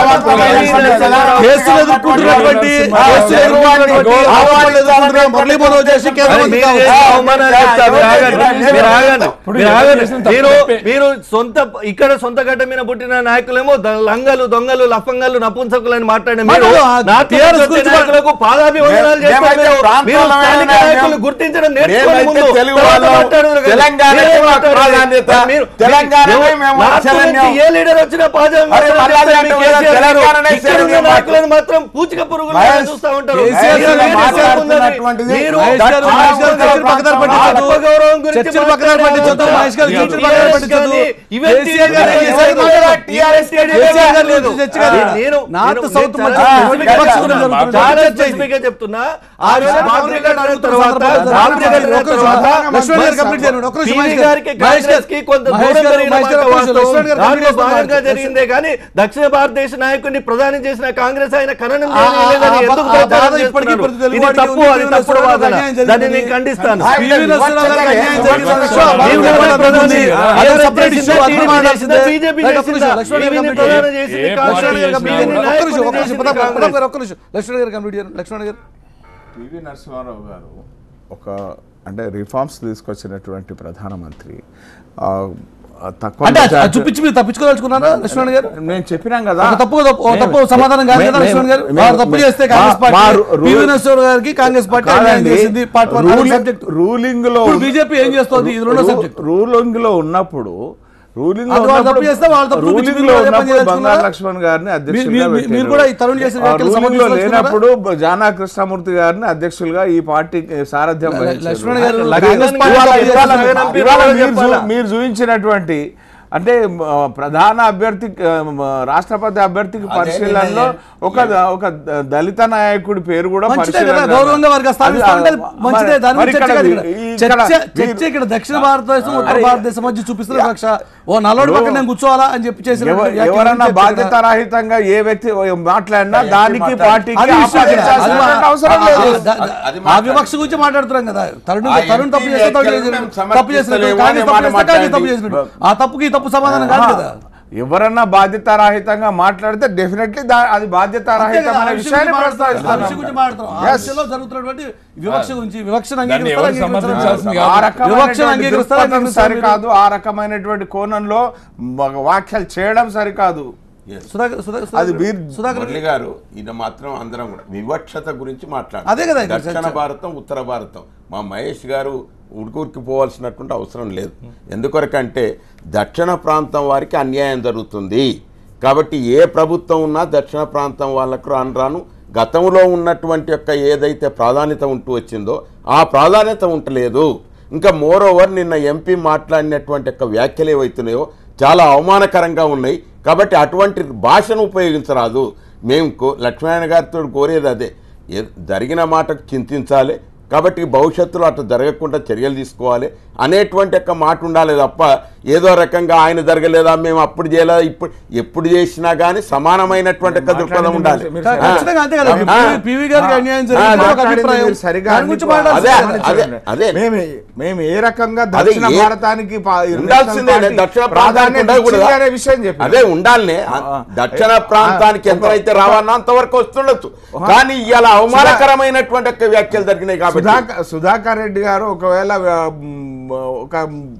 సమర్థవంతమైన కేసులు ఎదుర్కొంటున్నటువంటి కేసులు ఎదుర్కొంటున్నటువంటి ఆరోపణలు ఎదుర్కొంటున్న మురళీ మనోహర్ జోషి కేంద్ర అరే మంత్రి మీరు కావచ్చు. చేసిన అవమానాలు చెప్తా. మీరు ఆగండి. మీరు ఆగండి. మీరు ఆగండి. తప్పు మీరు తప్పే. మీరు సొంత ఇక్కడ సొంత గడ్డ మీద పుట్టిన నాయకులేమో ద- లంగలు దొంగలు లఫంగలు నపుంసకులు అని మాట్లాడిన మీరు మాట్లాడు. ఆ నార్త్ TRS వచ్చే గురించి నాయకులకు పాదాభివందనాలు మే- చేస్తారు మేమైతే మీరు. ప్రాంతాల మీరు స్థానిక న్యాయం నాయకులు చేస్తాం. గుర్తించడం నేర్చుకోండి మేమైతే ముందు. తెలుగు తర్వాత వాళ్ళం. మాట్లాడరు కదా. తెలంగాణకే మీరేం మాకు మాట్లాడారు? ప్రాధాన్యత. మీరు- తెలంగాణనే ఎవరు- మేము నార్త్ శరణ్యం. నుంచి ఏ లీడర్ వచ్చినా పాదాభివందనాలు అరే మళ్ళా చేస్తారు అంటే మీ కేసీఆర్ గారు. తెలంగాణనే ఇక్కడ ఉన్న శరణ్యం నాయకులను మాత్రం పూచిక పురుగులు మహేష్, చూస్తూ ఉంటారు కేసీఆర్ మీరు గారు ఏం మాట్లాడుతున్నటువంటిది మీరు మహేష్ గారు, మహేష్ గారు చర్చలు పక్కదారి పట్టించొద్దు. ఆత్మగౌరవం గురించి చర్చలు పక్కదారి పట్టించొద్దు. మహేష్ గారు చర్చలు పక్కదారి TRS పట్టించొద్దు. కానీ, ఈవెన్ కేసీఆర్ గారు TRS ఏం చేశారు? కానీ, TRS కేసీఆర్ గారు లేదు. చర్చ కాదు. నేను- నార్త్ నేను- సౌత్ నేను మధ్య చాలా వివక్ష specific గా గురించి జరుగుతున్న చాలా చర్చ ఇది. specific గా చెప్తున్నా ఆ ఆ రోజు విషయం బాబ్రీ గారు గారు అడుగుతున్న తర్వాత సందర్భంలో బాబ్రీ గారు ఒక్క నిమిషం తర్వాత లక్ష్మణ్ గారు కంప్లీట్ చేయండి. ఒక్క నిమిషం పివి మహేష్ గారు. గారికి మహేష్ గారు, కాంగ్రెస్ కి కొంత మహేష్ దూరం గారు, జరిగిన మహేష్ గారు, మాట ఒక్క నిమిషం. వాస్తవం. లక్ష్మణ్ గారు దాంట్లో కంప్లీట్ చేస్తున్నారు. భాగంగా జరిగిందే కానీ దక్షిణ భారతదేశ నాయకుడిని ప్రధాని చేసిన కాంగ్రెస్ ఆయన ఖననం ఆ- ఆ- చేయలేదని ఆ- ఎందుకు ఆ బాధ ప్రచారం ఇప్పటికీ చేస్తున్నారు? ప్రతి తెలుగు ఇది వాడికి తప్పు ఉంది. అది పివి తప్పుడు నరసింహారావు వాదన అన్యాయం జరిగింది. దాన్ని నేను ఖండిస్తాను పివి నరసింహారావు గారికి అన్యాయం జరిగిన వివక్ష విషయం బాగా మీరు బాగా మాట్లాడుతుంది. బాగా అదే బాగా separate issue. చేసిందా? అర్థం టీడీపీ మాట్లాడుతుంది. చేసిందా? బీజేపీ రైట్, ఒక్క చేసిందా? నిమిషం. లక్ష్మణ్ గారు ఈవీని కంప్లీట్ ప్రధానం చేయండి. చేసింది ఏ కాంగ్రెస్. పార్టీ ఈవీని చేసినా నాయకుడిని ఒక్క నిమిషం, ఒక్క నిమిషం. చేసింది ప్రతాప్ గారు, ప్రతాప్ కాంగ్రెస్. గారు, ఒక్క నిమిషం. లక్ష్మణ్ గారు కంప్లీట్ చేయండి. లక్ష్మణ్ గారు పివి నరసింహారావు గారు ఒక అంటే రిఫార్మ్స్ తీసుకొచ్చినటువంటి ప్రధానమంత్రి ఆ, ఆ తక్కువ అంటే అది- అది మెజారిటీ- చూపించి మీరు తప్పించుకోదలుచుకున్నారా లక్ష్మణ్ గారు నేను చెప్పినాం కదా ఒక తప్పు తప్పు ఓ తప్పు సమాధానం కాదు కదా మే- లక్ష్మణ్ గారు మే- వారు తప్పు మే- చేస్తే కాంగ్రెస్ మా- మా పార్టీ రు- రు- పివి నరసింహారావు గారికి కాంగ్రెస్ పార్టీ అన్యాయం చేసింది పార్ట్ వన్ అదొక సబ్జెక్ట్ రూలింగ్ లో ఇప్పుడు బీజేపీ ఏం చేస్తోంది ఇది రెండో సబ్జెక్ట్ రూలింగ్ లో ఉన్నప్పుడు రూలింగ్ లో అది వాళ్ళు తప్పు చేస్తే వాళ్ళు తప్పు చూపించి రూలింగ్ మీరు లో అదే పని ఉన్నప్పుడు చేయదలుచుకున్నారా? బంగారు లక్ష్మణ్ గారిని అధ్యక్షులుగా మీరు- మీరు- మీరు కూడా ఈ తరుణ్ చేసిన పెట్టారు. ఆ వ్యాఖ్యలు రూలింగ్ లో సమర్థిస్తున్నారా? లేనప్పుడు జానా కృష్ణమూర్తి గారిని అధ్యక్షులుగా ఈ పార్టీకి సారథ్యం వహించారు. లక్ష్మణ్ గారు లక్ష్మణ్ కాంగ్రెస్ గారు పార్టీ ఇవాళ- తప్పు ఇవాళ- చేస్తున్నారు. ఇవాళ చెప్పాలా? మీరు చూ- మీరు చూపించినటువంటి అంటే ఆ, ప్రధాన అభ్యర్థి ఆ, రాష్ట్రపతి అభ్యర్థికి అదే పరిశీలనలో నేను- ఒక ద- ఒక ద- దళిత నాయకుడి పేరు కూడా మంచిదే పరిశీలన కదా గౌరవంగా వారికి స్థాపిస్తా అది- ఉంటే అది మరి- మంచిదే దాని మరి గురించి చర్చ ఇక్కడ కాదు ఇక్కడ. ఈ- చర్చ ఇక్కడ చర్చ మీరు- ఇక్కడ దక్షిణ భారతదేశం ఉత్తర భారతదేశం మధ్య చూపిస్తున్న కక్ష ఓ నల్లోడి పక్కన నేను కూర్చోవాలా అని చెప్పి చేసిన ఎవ- వ్యాఖ్యల ఎవరన్నా గురించి బాధ్యత చెప్తున్నా. రాహితంగా ఏ వ్యక్తి మాట్లాడినా వ్యక్తి దానికి మాట్లాడి- పార్టీకి అది విషయం ఇక్కడ. అది ఆపాదించాల్సినటువంటి అవసరం ఆ- లేదు ఆ- ద- ద- అది ఆ మాట్లాడు. వివక్ష గురించి మాట్లాడుతున్నాం కదా తరుణ్ ఆ తరుణ్ తప్పు ఎంపీ చేస్తే తప్పు వ్యాఖ్యలను చేసినట్టు మేము తప్పు చేసినట్టు సమర్థిస్తలేము కాంగ్రెస్ అనే తప్పు మాట చేస్తే కాంగ్రెస్ తప్పు మాట్లాడండి. చేసినట్టు ఆ తప్పుకి ఈ తప్పు సమాధానం కాదు కదా ఎవరన్నా బాధ్యత రాహితంగా మాట్లాడితే డెఫినెట్లీ అది బాధ్యత అంతే కదా, రాహితమైన ఆ విషయం విషయాన్ని గురించి మాట్లాడుతున్నాం. ఆ విషయం ప్రస్తావిస్తున్నాం గురించి మాట్లాడుతున్నాం. ఆ Yes. విషయంలో జరుగుతున్నటువంటి వివక్ష గురించి వివక్షను దాన్ని అంగీకరిస్తారా ఎవరు అంగీకరించరా? సమర్థించాల్సింది ఆ కాదు. వివక్షను రకమైనటువంటి అంగీకరిస్తారా దృక్పథం అంగీకరించరా సరికాదు ఆ రకమైనటువంటి కోణంలో మ- వ్యాఖ్యలు చేయడం సరికాదు Yes. సుధాకర్ సుధాకర్ అది సుధాకర్ మీరు- సుధాకర్ మురళి గారు ఈయన మాత్రం అందరం కూడా వివక్షత గురించి మాట్లాడారు అదే కదా ఇక్కడ దక్షిణ చర్చ. భారతం ఉత్తర భారతం మా మహేష్ గారు ఉడుకూరికి పోవాల్సినటువంటి అవసరం లేదు ఎందుకొరకంటే దక్షిణ ప్రాంతం వారికి అన్యాయం జరుగుతుంది కాబట్టి ఏ ప్రభుత్వం ఉన్నా దక్షిణ ప్రాంతం వాళ్ళకు రాను రాను గతంలో ఉన్నటువంటి యొక్క ఏదైతే ప్రాధాన్యత ఉంటూ వచ్చిందో ఆ ప్రాధాన్యత ఉంటలేదు ఇంకా మోర్ ఓవర్ నిన్న ఎంపీ మాట్లాడినటువంటి యొక్క వ్యాఖ్యలు ఏవైతున్నాయో చాలా అవమానకరంగా ఉన్నాయి కాబట్టి అటువంటి భాషను ఉపయోగించరాదు మేము కో- లక్ష్మీనారాయణ గారితో కోరేది అదే ఏ- జరిగిన మాటకు చింతించాలి కాబట్టి భవిష్యత్తులో అట్లా జరగకుండా చర్యలు తీసుకోవాలి అనేటువంటి యొక్క మాట ఉండాలి తప్ప ఏదో రకంగా ఆయన జరగలేదా మేము అప్పుడు చేయలేదా ఇప్పుడు ఎప్పుడు చేసినా కానీ సమానమైనటువంటి యొక్క దృక్పథం ఉండాలి మీరు ఆ. ఖచ్చితంగా అంతే కదా ఆ. పివి- పివి గారికి అన్యాయం ఆ, జరిగింది ఒక మాట్లాడింది అభిప్రాయం మీరు సరిగా దాని గురించి అన్ని- మాట్లాడాల్సిందే. అదే, అదే, అదే. మేము మేము ఏ రకంగా అదే దక్షిణ ఏ- భారతానికి పా- ఉండాల్సిందే పార్టీ దక్షిణ ప్రాంతానికి ప్రాధాన్యత ఉండకూడదా? ఇచ్చింది అనే విషయం చెప్పి అదే ఉండాలనే దక్షిణ ప్రాంతానికి ఎంతైతే రావాలన్నా అంతవరకు వస్తుండొచ్చు కానీ ఇలా అవమానకరమైనటువంటి యొక్క వ్యాఖ్యలు జరిగినాయి కాబట్టి సుధాకర్ సుధాకర్ రెడ్డి గారు ఒకవేళ ఆ, మ్, ఒక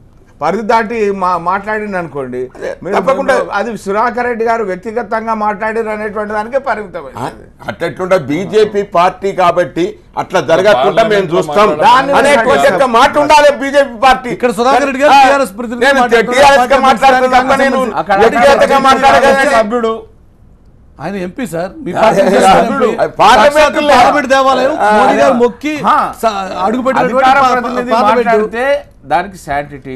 పరిధి దాటి మా మాట్లాడింది అనుకోండి మీరు- తప్పకుండా. అది సుధాకర్ రెడ్డి గారు వ్యక్తిగతంగా మాట్లాడారు అనేటువంటి దానికే పరిమితమైంది అట్లా బీజేపీ పార్టీ కాబట్టి అట్లా జరగకుండా మేము చూస్తాం దాన్ని అనేటువంటి యొక్క మాట ఉండాలి బీజేపీ పార్టీ ఇక్కడ సుధాకర్ రెడ్డి గారు ఆ, TRS ప్రతినిధి నేను మాట్లాడుతున్నారు. TRS గా పార్టీ మాట్లాడుతున్నా తప్ప అధిష్టానానికి నేను సంబంధించి. అక్కడ వ్యక్తిగతంగా అక్కడ మాట్లాడగలను. సభ్యుడు ఆయన ఎంపీ సార్ మీ అదే, పార్టీ అదే, చేస్తున్న సభ్యుడు. ఎంపీ. పార్లమెంట్ సాక్షాత్తు లే. పార్లమెంట్ దేవాలయం ఆ, మోడీ గారు ఆ. మొక్కి ఆ. స- అడుగు పెట్టినటువంటి అధికార పా- ప్రతినిధి పార్లమెంట్ మాట్లాడితే దానికి శాంటిటీ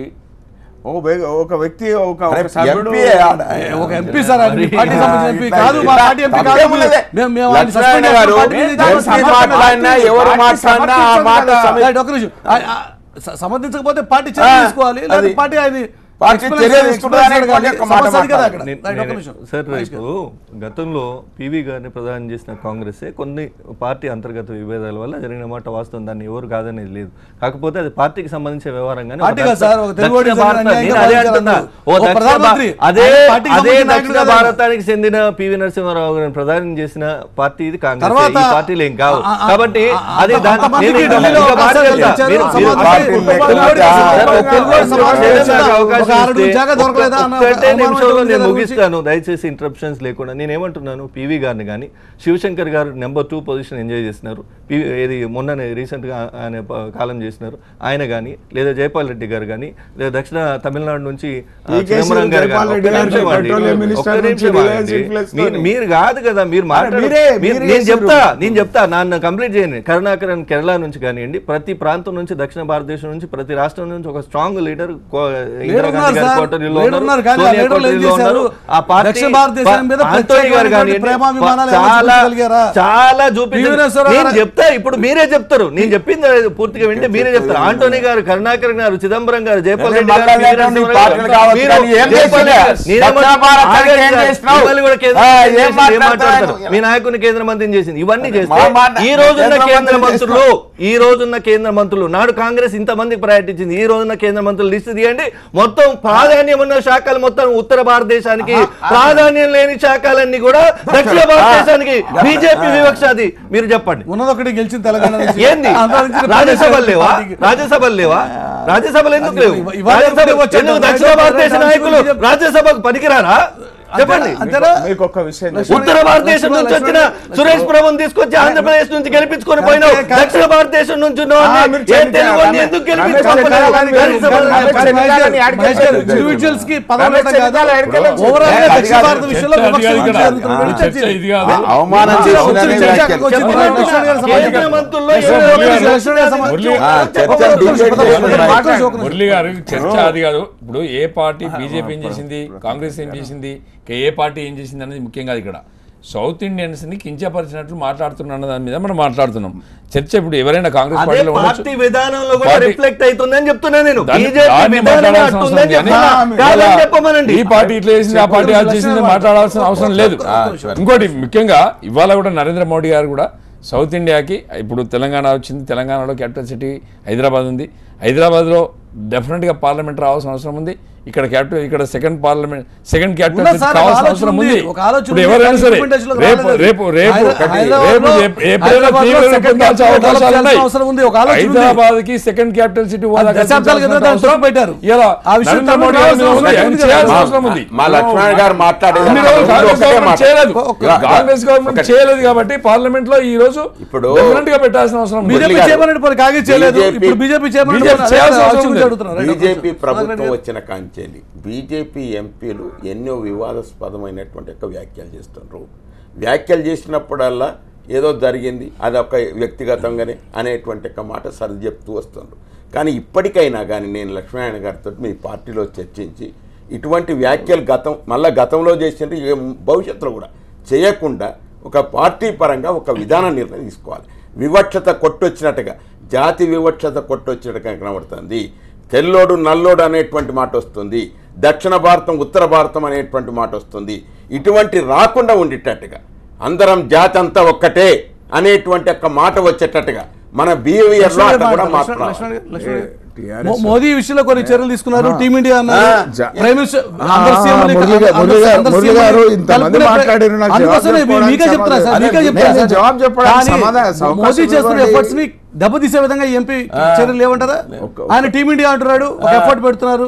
ఒక వ్య- ఒక వ్యక్తి ఒక ఒక అరే, సభ్యుడు ఎంపీ ఆడ- ఒక ఎంపీ సార్ ఆయన మీ పార్టీ సంబంధించిన ఎంపీ ఇట్లా- కాదు మా ఇట్లా పార్టీ ఎంపీ కాదు తప్పేమున్నది? మేము మేము ఆయన లక్ష్మణ సస్పెండ్ గారు చేస్తాం, పార్టీ నుంచి దాన్ని ఎంపీ చేస్తాం. మాట్లాడినా ఎవరు పార్టీ మాట్లాడినా ఆ మాట సమర్థించదు కదా. రైట్, ఒక్క నిమిషం. ఆ- ఆ, స- సమర్థించకపోతే పార్టీ చర్య ఆ, తీసుకోవాలి లేదా అది. పార్టీ ఆయన పార్టీ explanation- చర్య తీసుకుంటుంది explanation అనేటువంటి అడగాలి. ఒక మాట సమస్య అది కదా అక్కడ. నేను- రైట్, ఒక్క నేను- నిమిషం. సార్ ఇప్పుడు గతంలో పివి గారిని ప్రధానం చేసిన కాంగ్రెసే కొన్ని పార్టీ అంతర్గత విభేదాల వల్ల జరిగిన మాట వాస్తవం దాన్ని ఎవరు కాదనేది లేదు కాకపోతే అది పార్టీకి సంబంధించిన వ్యవహారం కానీ ఒక పార్టీ కాదు దక్షిణ- సార్, ఒక తెలుగు దక్షిణ వాడికి భారత- జరిగిన నేను అదే అన్యాయంగా అంటున్నా. భావించారు. ఓ ఓ దక్షిణ ప్రధానమంత్రి, భా- అదే ఆయన పార్టీకి అదే సంబంధించిన దక్షిణ నాయకుడు కాదు. భారతానికి చెందిన పివి నరసింహారావు గారిని ప్రధానం చేసిన పార్టీ ఇది కాంగ్రెస్ తర్వాత ఈ పార్టీలు ఏం కావు ఆ- ఆ- కాబట్టి ఆ- ఆ- అది దాని- అంతమందికి నేను ఇంకా- ఢిల్లీలో ఇంకా అవకాశాలు మాట చెప్తా. ఇచ్చారు, మీరు- సమాధానం మీరు- పార్టీ చెప్పారు. పెట్టిన తెలుగు వాడి సమాధానం ఒక తెలుగు వాడి సమాధానం చేయడానికి చేసిన అవకాశం ఒక ఆరుగురు ఇస్తే జాగా దొరకలేదా అన్న ఒక్కటే అవమానం నిమిషంలో ఉంది నేను దాని ముగిస్తాను దయచేసి ఇంటరప్షన్స్ లేకుండా నేను ఏమంటున్నాను పివి గారిని కానీ శివశంకర్ గారు నెంబర్ టూ పొజిషన్ ఎంజాయ్ చేస్తున్నారు పివి ఏది మొన్న రీసెంట్గా ఆయన ప- కాలం చేసినారు ఆయన కానీ లేదా జయపాల్ రెడ్డి గారు కానీ లేదా దక్షిణ తమిళనాడు నుంచి ఆ, ఈ కేసు చిదంబరం గారు జయపాల్ కానీ రెడ్డి ఒక్క గారు నిమిషం అండి. పెట్రోలియం మినిస్టర్ ఒక్క నుంచి నిమిషం రిలయన్స్ ఆగండి. ఇన్ఫ్లుయెన్స్ మీరు- తోని. మీరు కాదు కదా మీరు మాట్లాడు మీరే- మీరు- మీరే నేను చేసిర్రు. చెప్తా నేను చెప్తా నన్ను కంప్లీట్ చేయండి కరుణాకరన్ కేరళ నుంచి కానివ్వండి ప్రతి ప్రాంతం నుంచి దక్షిణ భారతదేశం నుంచి ప్రతి రాష్ట్రం నుంచి ఒక స్ట్రాంగ్ లీడర్ ఉన్నారు సార్. లీడర్ ఉన్నారు కానీ ఆ లీడర్లు ఏం చేశారు? ఆ పార్టీ దక్షిణ భారతదేశం మీద ఆంటోనీ గారు ప్రత్యేకమైనటువంటి కానివ్వండి, ప్రేమాభిమానాలు చాలా చూపించగలిగారా? చాలా చూపించారు వీరేశ్వరరావు నేను గారు- చెప్తా ఇప్పుడు మీరే చెప్తారు నేను చెప్పింది పూర్తిగా వింటే మీరే చెప్తారు ఆంటోనీ గారు కరుణాకరన్ గారు చిదంబరం గారు జయపాల్ నేను రెడ్డి గారు మళ్ళా పివి లేకుండా నరసింహారావు పార్టీలు గారు, కావచ్చు మీరు కానీ ఏం జయపాల్ చేసినా? రెడ్డి గారు, నేనేమో- దక్షిణ భారతానికి ఆగండి ఏం సార్. చేసినావు? మిమ్మల్ని కూడా కేంద్ర ఆ, మంత్రి ఏం చేసింది, ఏం మాట్లాడతారు? మాట్లాడతారు మీ నాయకుని కేంద్ర మంత్రిని చేసింది ఇవన్నీ చేస్తే మా మాట- ఈ రోజున్న కేంద్ర కేంద్ర మంత్రి మంత్రులు ఈ రోజున్న కేంద్ర మంత్రులు నాడు కాంగ్రెస్ ఇంతమందికి ప్రయారిటీ ఇచ్చింది ఈ రోజున్న కేంద్ర మంత్రులు లిస్ట్ తీయండి మొత్తం ప్రాధాన్యం ఉన్న శాఖలు మొత్తం ఉత్తర భారతదేశానికి ప్రాధాన్యం లేని శాఖలన్నీ కూడా దక్షిణ భారతదేశానికి బీజేపీ వివక్ష అది మీరు చెప్పండి ఉన్నదొకటి గెలిచిన తెలంగాణ నుంచి. ఏంది ఆంధ్ర నుంచి రాజ్యసభలు లేవా పార్టీకి. రాజ్యసభలు లేవా రాజ్యసభలు ఎందుకు లేవు ఇవ- ఇవాళ రాజ్యసభ ఎప్పుడే వచ్చాడు? ఎందుకు దక్షిణ భారతదేశ నాయకులు రాజ్యసభకు పనికిరారా చెప్పండి అంతేనా మీకు ఒక్క విషయం ఉత్తర భారతదేశం నుంచి వచ్చిన సురేష్ ప్రభుని తీసుకొచ్చి ఆంధ్రప్రదేశ్ నుంచి గెలిపించుకొని పోయినావు దక్షిణ భారతదేశం నుంచి ఉన్న వాడిని ఆ, మీరు ఏ చెప్పండి. తెలుగు వాడిని ఎందుకు గెలిపించుకోకపోయావు? రమేష్ కనీసం చెన్నాల గారిని కనీసం చెన్నాలని యాడ్ మహేష్ గారు, చేశారు. individuals కి పదవులు రమేష్ ఇవ్వడం కాదు. చెన్నాల ఎక్కడికి వెళ్ళి Overall గా అది దక్షిణ కాదు. భారత విషయంలో చర్చ అది వివక్ష కాదు ఇక్కడ. జరుగుతున్నటువంటి ఆ, చర్చ చర్చ ఇది కాదు. అవమానం వచ్చిన చేసిన చర్చ వ్యాఖ్యలు. అక్కడికి వచ్చింది. చెప్పండి. లక్ష్మణ్ గారు సమాధానం కేంద్ర చెప్పండి. మంత్రుల్లో లక్ష్మణ్ ఎవరు గారు, ఎవరు లక్ష్మణ్ గారు సమాధానం మురళి- ఆ, చర్చ ఒక్క నిమిషం, డిబేట్ ఒక్క నిమిషం, చేస్తున్నారు. మాట్లాడండి, ఒక్క నిమిషం. మురళి గారు చర్చ అది కాదు ఇప్పుడు ఏ పార్టీ బీజేపీ ఏం చేసింది కాంగ్రెస్ ఏం చేసింది ఇక ఏ పార్టీ ఏం చేసింది అనేది ముఖ్యం కాదు ఇక్కడ సౌత్ ఇండియన్స్ ని కించపరిచినట్లు మాట్లాడుతున్న దాని మీద మనం మాట్లాడుతున్నాం చర్చ ఇప్పుడు ఎవరైనా కాంగ్రెస్ అదే పార్టీలో ఉండొచ్చు పార్టీ విధానంలో కూడా పార్టీ- రిఫ్లెక్ట్ అవుతుందని చెప్తున్నా నేను దాన్ని- బీజేపీ దాన్ని విధానం మాట్లాడాల్సిన అట్టుందని అవసరం చెప్తున్నా లేదు. కాదని ఇలా చెప్పమనండి ఈ పార్టీ ఇట్లా చేసింది ఆ పార్టీ అది చేసింది మాట్లాడాల్సిన అవసరం లేదు ఆ, సరే. ఇంకోటి ముఖ్యంగా ఇవాళ కూడా నరేంద్ర మోడీ గారు కూడా సౌత్ ఇండియాకి ఇప్పుడు తెలంగాణ వచ్చింది తెలంగాణలో క్యాపిటల్ సిటీ హైదరాబాద్ ఉంది హైదరాబాద్లో డెఫినెట్గా పార్లమెంట్ రావాల్సిన అవసరం ఉంది ఇక్కడ క్యాపిటల్ ఇక్కడ సెకండ్ పార్లమెంట్ సెకండ్ క్యాపిటల్ ఉన్నా సిటీ సార్, కావాల్సిన ఆలోచన అవసరం ఉంది. ఉంది ఒక ఆలోచన ఇప్పుడు ఉంది. ఎవరైనా కానీ సరే implementation లోకి రేపు రాలేదు. రేపు రేపు హైదరా- రేపు హైదరాబాద్లో ఏప్- ఏప్రిల్లో హైదరాబాద్లో తీవ్ర second విపత్తు capital అవకాశాలు చేయాల్సిన ఉన్నాయి అవసరం ఉంది. ఒక ఆలోచన ఉంది. హైదరాబాద్ కి సెకండ్ క్యాపిటల్ సిటీ హోదా అది దశాబ్దాల క్రితం దాన్ని అవసరం పెట్టారు. ఇలా ఆ విషయం నరేంద్ర మోడీ గారి మీద ఉంది. ఆయన చేయాల్సిన అవసరం ఉంది మా లక్ష్మణ్ గారు మాట్లాడేది ఇన్ని రోజులు కాంగ్రెస్ ఒకటే గవర్నమెంట్ మాట. చేయలేదు ఒక్క- కాంగ్రెస్ గవర్నమెంట్ ఒకటి. చేయలేదు కాబట్టి పార్లమెంట్ లో ఈ రోజు ఇప్పుడు డెఫినెట్ గా పెట్టాల్సిన అవసరం ఉంది. బీజేపీ గారు. చేయమని పోనీ కాంగ్రెస్ చేయలేదు BJP ఇప్పుడు బీజేపీ చేయమని BJP పోనీ చేయాల్సిన అదే అవసరం ఆలోచన ఉంది. అడుగుతున్నారు. రైట్, బీజేపీ ఒక్క ప్రభుత్వం నిమిషం. వచ్చిన కాంచెలి బీజేపీ ఎంపీలు ఎన్నో వివాదాస్పదమైనటువంటి యొక్క వ్యాఖ్యలు చేస్తున్నారు వ్యాఖ్యలు చేసినప్పుడల్లా ఏదో జరిగింది అది ఒక వ్యక్తిగతంగానే అనేటువంటి ఒక మాట సరి చెప్తూ వస్తున్నారు కానీ ఇప్పటికైనా కానీ నేను లక్ష్మీనారాయణ గారితో మీ పార్టీలో చర్చించి ఇటువంటి వ్యాఖ్యలు గతం మళ్ళా గతంలో చేసినట్టు ఇక భవిష్యత్తులో కూడా చేయకుండా ఒక పార్టీ పరంగా ఒక విధాన నిర్ణయం తీసుకోవాలి వివక్షత కొట్టొచ్చినట్టుగా జాతి వివక్షత కొట్టొచ్చినట్టుగా కనబడుతుంది తెల్లోడు నల్లోడు అనేటువంటి మాట వస్తుంది దక్షిణ భారతం ఉత్తర భారతం అనేటువంటి మాట వస్తుంది ఇటువంటి రాకుండా ఉండేటట్టుగా అందరం జాతి అంతా ఒక్కటే అనేటువంటి ఒక మాట వచ్చేటట్టుగా మన బిహేవియర్లో అట్లా కూడా మార్పు లక్ష్మణ్ రావాలి. గారు, లక్ష్మణ్ గారు. TRS మో- మోదీ విషయంలో కొన్ని చర్యలు తీసుకున్నారు టీమిండియా అన్నారు ఆ, జా- ప్రైమ్ మినిస్టర్ ఆ, అందరు సీఎంలు ఇక- మురళి గారు- అందరు- మురళి గారు- అందరు మురళి సీఎంలు గారు ఇంతమంది కలుపుకునే మాట్లాడారు, నాకు జవాబు అందుకోసమే మీ- చెప్పడానికి మీకే చెప్తున్నా సార్ సమాధానం మీకే లేదు. చెప్తున్నా నేను సార్. జవాబు చెప్పడానికి కానీ సమాధానం- అవకాశం మోదీ చేస్తున్న ఇవ్వండి. ఎఫర్ట్స్ ని దెబ్బతీసే విధంగా ఈ ఎంపీ చర్యలు లేవంటారా ఆయన టీమిండియా అంటున్నాడు ఒక ఎఫర్ట్ పెడుతున్నారు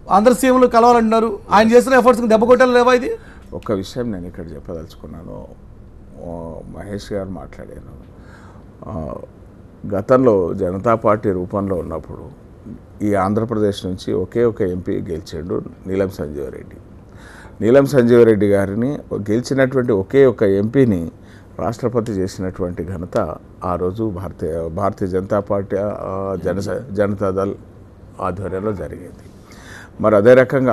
ఆంధ్ర సీఎంలు కలవాలంటున్నారు ఆయన చేసిన ఎఫర్ట్స్ దెబ్బ కొట్టాలి లేవా ఇది ఒక్క విషయం నేను ఇక్కడ చెప్పదలుచుకున్నాను ఆ, మహేష్ గారు మాట్లాడాను ఆ, గతంలో జనతా పార్టీ రూపంలో ఉన్నప్పుడు ఈ ఆంధ్రప్రదేశ్ నుంచి ఒకే ఒక ఎంపీ గెలిచాడు నీలం సంజీవ్ రెడ్డి నీలం సంజీవ్ రెడ్డి గారిని గెలిచినటువంటి ఒకే ఒక ఎంపీని రాష్ట్రపతి చేసినటువంటి ఘనత ఆ రోజు భారతీయ భారతీయ జనతా పార్టీ ఆ, జనస జనతాదళ్ ఆధ్వర్యంలో జరిగేది మరి అదే రకంగా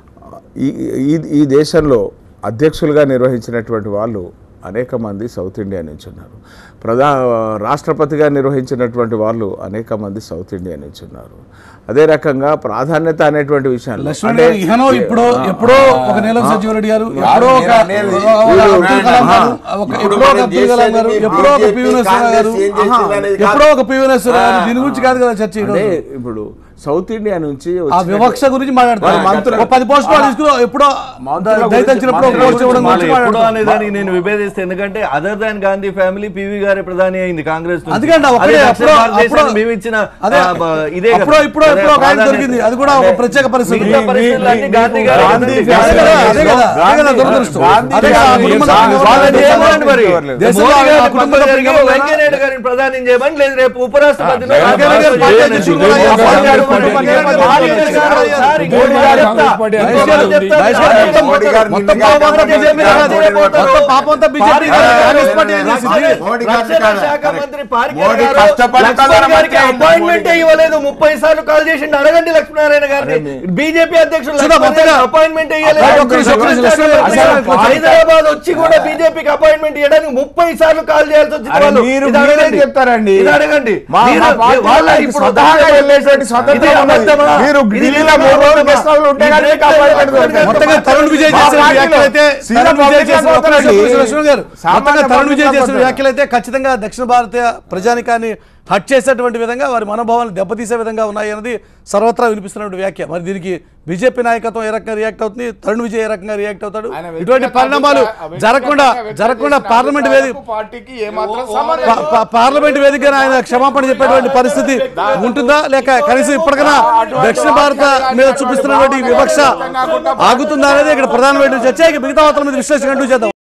ఈ ఈ ఈ దేశంలో అధ్యక్షులుగా నిర్వహించినటువంటి వాళ్ళు అనేక మంది సౌత్ ఇండియా నుంచి ఉన్నారు ప్రధా రాష్ట్రపతిగా నిర్వహించినటువంటి వాళ్ళు అనేక మంది సౌత్ ఇండియా నుంచి ఉన్నారు అదే రకంగా ప్రాధాన్యత అనేటువంటి విషయంలో లక్ష్మణ్ అంటే- గారు ఇహనో ఇప్పుడు ఎప్పుడో ఒక నీలం సంజీవ్ రెడ్డి గారు కాదు, ఎప్పుడో ఒక మీరు అనేది ఒక అబ్దుల్ కలాం గారు ఆ, ఒక- ఇప్పుడు ఎప్పుడో ఒక మనం అబ్దుల్ కలాం గారు చేసేది ఎప్పుడో ఒక BJP, పివి నరసింహరావు గారు కాంగ్రెస్ ఏం చేసింది అనేది కాదు. ఎప్పుడో ఒక పివి నరసింహరావు గారు దీని గురించి కాదు కదా చర్చ అంటే ఈరోజు ఇప్పుడు సౌత్ ఇండియా నుంచి ఆ వచ్చినటువంటి- వివక్ష గురించి మాట్లాడతారు మంత్రులు- ఒక పది పోస్టులు తీసుకుని ఎప్పుడో మంత్రుల దయతలిచినప్పుడు ఒక గురించి- పోస్ట్ ఇవ్వడం వాళ్ళు గురించి ఎప్పుడో మాట్లాడతారు అనేదానికి నేను విభేదిస్తే ఎందుకంటే other than Gandhi family PV గారి ప్రధాని అయింది కాంగ్రెస్ నుంచి. అందుకంటే అదే ఒకటే దక్షిణ అప్పుడో భారతదేశానికి అప్పుడో మేము ఇచ్చిన అదే ఆ, బ- ఇదే కదా. అప్పుడో ఇప్పుడో అదే ఎప్పుడో ఒక ఆయన ప్రాధాన్యత. దొరికింది అది కూడా ఒక ప్రత్యేక పరిస్థితి మిగతా మీ- పరిస్థితులన్నీ మీ- గాంధీ గారి గాంధీ గాంధీ అదే కదా, అదే కదా, అదే కదా దురదృష్టం. అదే కదా, ఆ కుటుంబ సభ్యులు వాళ్ళని ఎవరు చేయమనండి మరి. దేశంలో మోదీ గారి ఆ కుటుంబ పక్కన సభ్యులు జరిగే ఎవరు వెంకయ్య నాయుడు గారిని ప్రధాని చేయమని లేదు రేపు ఉపరాష్ట్రపతిని జగన్ వెంకయ్య నాయుడు గారు పార్టీ అధ్యక్షులు కూడా అయ్యారు. జగన్ పార్టీ గారు అధ్యక్షులు పార్టీ కూడా అయ్యారు. అధ్యక్షులు పార్టీ అధ్యక్షులు కూడా అయ్యారు. మోడీ గారు కాంగ్రెస్ పార్టీ మహేష్ అధ్యక్షులు గారు ఉంది. మహేష్ గారు మొత్తం మోడీ గారు మొత్తం నిన్ను పాపం అంతా కాదు. బీజేపీ కాదు. మొత్తం పాపం అంతా బీజేపీ కాదు. కాంగ్రెస్ పార్టీ ఏం చేసింది? మోడీ గారు రక్షణ కాదు. శాఖ మంత్రి పారికేర్ మోడీ గారు కష్టపడి లక్ష్మణ్ ప్రధానమంత్రి గారికి అయింది. అపాయింట్మెంట్ ఇవ్వలేదు ముప్పై సార్లు కాల్ చేసిండు అడగండి లక్ష్మీనారాయణ గారిని బీజేపీ అధ్యక్షుడు చూద్దాం, మొత్తగా అపాయింట్మెంట్ ఒక్క నిమిషం, ఒక్క నిమిషం, లక్ష్మణ్ గారు, అసలు అసలు హైదరాబాద్ వచ్చి కూడా బీజేపీకి అపాయింట్మెంట్ ఇవ్వడానికి ముప్పై సార్లు కాల్ చేయాల్సి వచ్చింది అరే వాళ్ళు. మీరు- ఇది మీరేం అడగండి. చెప్తారండి? ఇది అడగండి మా- మీరు- మా పార్టీ వాళ్ళ వాళ్ళకి ఇప్పుడు స్వతహాగా స్వతంత్రం వెళ్ళేటువంటి స్వతంత్రం ఇది ఉన్నది. అబద్ధమా? మీరు ఇది ఢిల్లీలో నిజమా? మూడు రోజులు అబద్ధమా? గెస్ట్ హౌస్లో ఉంటే కానీ మీకు appointment దొరకదు. మొత్తంగా తరుణ్ విజయ్ మా చేసిన పార్టీలో వ్యాఖ్యలైతే సీనియర్ తరుణ్ విజయ్ పబ్లిక్ చేసిన ఒక్క నిమిషం, పోతారండి. లక్ష్మణ్ గారు సామాన్య మొత్తంగా తరుణ్ విజయ్ పబ్లిక్ చేసిన పోతారు. వ్యాఖ్యలైతే ఖచ్చితంగా దక్షిణ భారతీయ ప్రజానికాన్ని హట్ చేసేటువంటి విధంగా వారి మనోభావాలను దెబ్బతీసే విధంగా ఉన్నాయి అన్నది సర్వత్రా వినిపిస్తున్నటువంటి వ్యాఖ్య మరి దీనికి బీజేపీ నాయకత్వం ఏ రకంగా రియాక్ట్ అవుతుంది తరుణ్ విజయ్ ఏ రకంగా రియాక్ట్ అవుతాడు ఆయన వ్యక్తిగత ఇటువంటి పరిణామాలు అభిప్రాయ- జరగకుండా వ్యక్తిగతంగా జరగకుండా వ్యక్తం పార్లమెంట్ చేసిన వేదిక అభిప్రాయాలకు పార్టీకి ఏమాత్రం సంబంధం పా- పా- పార్లమెంట్ వేదికగా ఆయన క్షమాపణ చెప్పేటువంటి పరిస్థితి ఉంటుందా లేక కనీసం ఇప్పటికైనా దక్షిణ భారత మీద చూపిస్తున్నటువంటి వివక్ష ఆగుతుందా అనేది ఇక్కడ ప్రధానమైన చర్చ ఇక మిగతా వార్తల మీద విశ్లేషణ కంటూ చేద్దాం